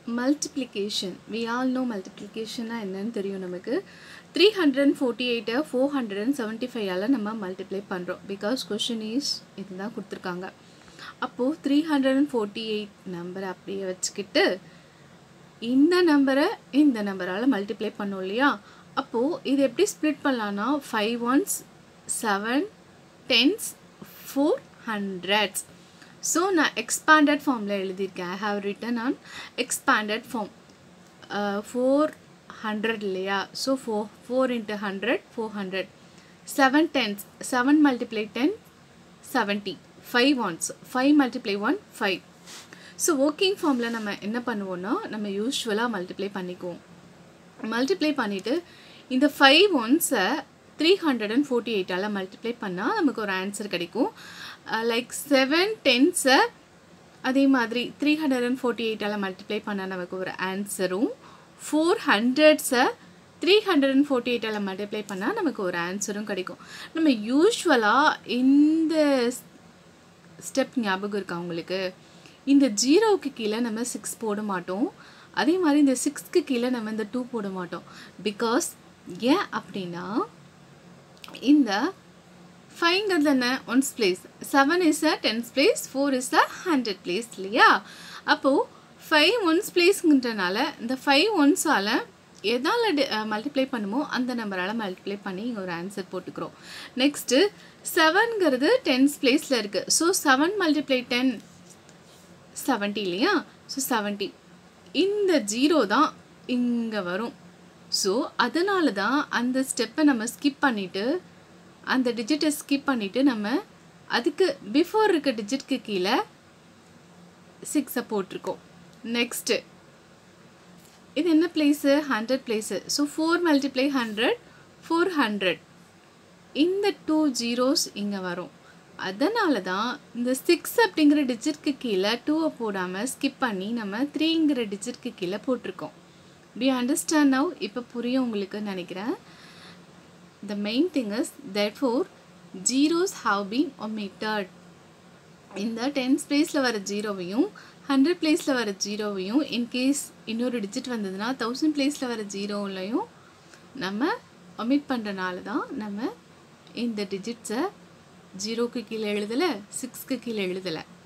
multiplication we all know மல்டிப்ளிகேஷன்னா என்னன்னு தெரியும் நமக்கு த்ரீ ஹண்ட்ரட் அண்ட் ஃபோர்ட்டி எயிட்டை ஃபோர் ஹண்ட்ரட் அண்ட் செவன்ட்டி ஃபைவால் நம்ம மல்டிப்ளை பண்ணுறோம் பிகாஸ் கொஷின் இஸ் இதுதான் கொடுத்துருக்காங்க அப்போது three hundred and forty eight நம்பரை அப்படியே வச்சுக்கிட்டு இந்த நம்பரை இந்த நம்பரால் மல்டிப்ளை பண்ணோம் இல்லையா அப்போது இது எப்படி ஸ்ப்ளிட் பண்ணலான்னா five ones seven tens four hundreds so நான் எக்ஸ்பேண்டட் ஃபார்மில் எழுதியிருக்கேன் I have written on expanded form four hundred இல்லையா so four four into hundred four hundred seven tens seven multiply ten seventy five ones five multiply one five so working ஃபார்மில் நம்ம என்ன பண்ணுவோன்னா நம்ம யூஸ்வலாக மல்டிப்ளை பண்ணிக்குவோம் மல்டிப்ளை பண்ணிவிட்டு இந்த ஃபைவ் ஒன்ஸை த்ரீ ஹண்ட்ரட் அண்ட் ஃபோர்ட்டி எயிட்டால் மல்டிப்ளை பண்ணால் நமக்கு ஒரு ஆன்சர் கிடைக்கும் லைக் செவன் டென்ஸை அதே மாதிரி த்ரீ ஹண்ட்ரட் அண்ட் ஃபோர்ட்டி எயிட்டால் மல்டிப்ளை பண்ணால் நமக்கு ஒரு ஆன்சரும் ஃபோர் ஹண்ட்ரட்ஸை த்ரீ ஹண்ட்ரட் அண்ட் ஃபோர்ட்டி எயிட்டால் மல்டிப்ளை பண்ணால் நமக்கு ஒரு ஆன்சரும் கிடைக்கும் நம்ம யூஸ்வலாக இந்த ஸ்டெப் ஞாபகம் இருக்கா உங்களுக்கு இந்த ஜீரோவுக்கு கீழே நம்ம சிக்ஸ் போட மாட்டோம் அதே மாதிரி இந்த சிக்ஸ்க்கு கீழே நம்ம இந்த டூ போட மாட்டோம் பிகாஸ் ஏன் அப்படின்னா இந்த ஃபைவ்ங்கிறது என்ன ones place seven is a tens place four is a hundred place இல்லையா அப்போது ஃபைவ் ஒன்ஸ் பிளேஸ்ன்றனால இந்த ஃபைவ் ஒன்ஸால் எதால் மல்டிப்ளை பண்ணுமோ அந்த நம்பரால் மல்டிப்ளை பண்ணி இங்கே ஒரு ஆன்சர் போட்டுக்கிறோம் நெக்ஸ்ட்டு செவன்கிறது டென்ஸ் பிளேஸில் இருக்குது so seven multiply ten seventy இல்லையா ஸோ செவன்ட்டி இந்த ஜீரோ தான் இங்கே வரும் ஸோ அதனால தான் அந்த ஸ்டெப்பை நம்ம ஸ்கிப் பண்ணிவிட்டு அந்த டிஜிட்டை ஸ்கிப் பண்ணிவிட்டு நம்ம அதுக்கு பிஃபோர் இருக்க டிஜிட்க்கு கீழே சிக்ஸை போட்டிருக்கோம் நெக்ஸ்ட்டு இது என்ன place hundred place so four multiply hundred four hundred இந்த டூ ஜீரோஸ் இங்கே வரும் அதனால தான் இந்த சிக்ஸ் அப்படிங்கிற டிஜிட்க்கு கீழே டூவை போடாமல் ஸ்கிப் பண்ணி நம்ம த்ரீங்கிற டிஜிட்க்கு கீழே போட்டிருக்கோம் டி அண்டர்ஸ்டாண்ட் நவ் இப்போ புரியும் உங்களுக்கு நினைக்கிறேன் the main thing is that four zeros have been omitted இந்த டென்ஸ் பிளேஸில் வர ஜீரோவையும் ஹண்ட்ரட் பிளேஸில் வர ஜீரோவையும் இன்கேஸ் இன்னொரு டிஜிட் வந்ததுன்னா தௌசண்ட் பிளேஸில் வர ஜீரோவிலையும் நம்ம ஒமிட் பண்ணுறனால தான் நம்ம இந்த டிஜிட்ஸை ஜீரோக்கு கீழே எழுதலை சிக்ஸ்க்கு கீழே எழுதலை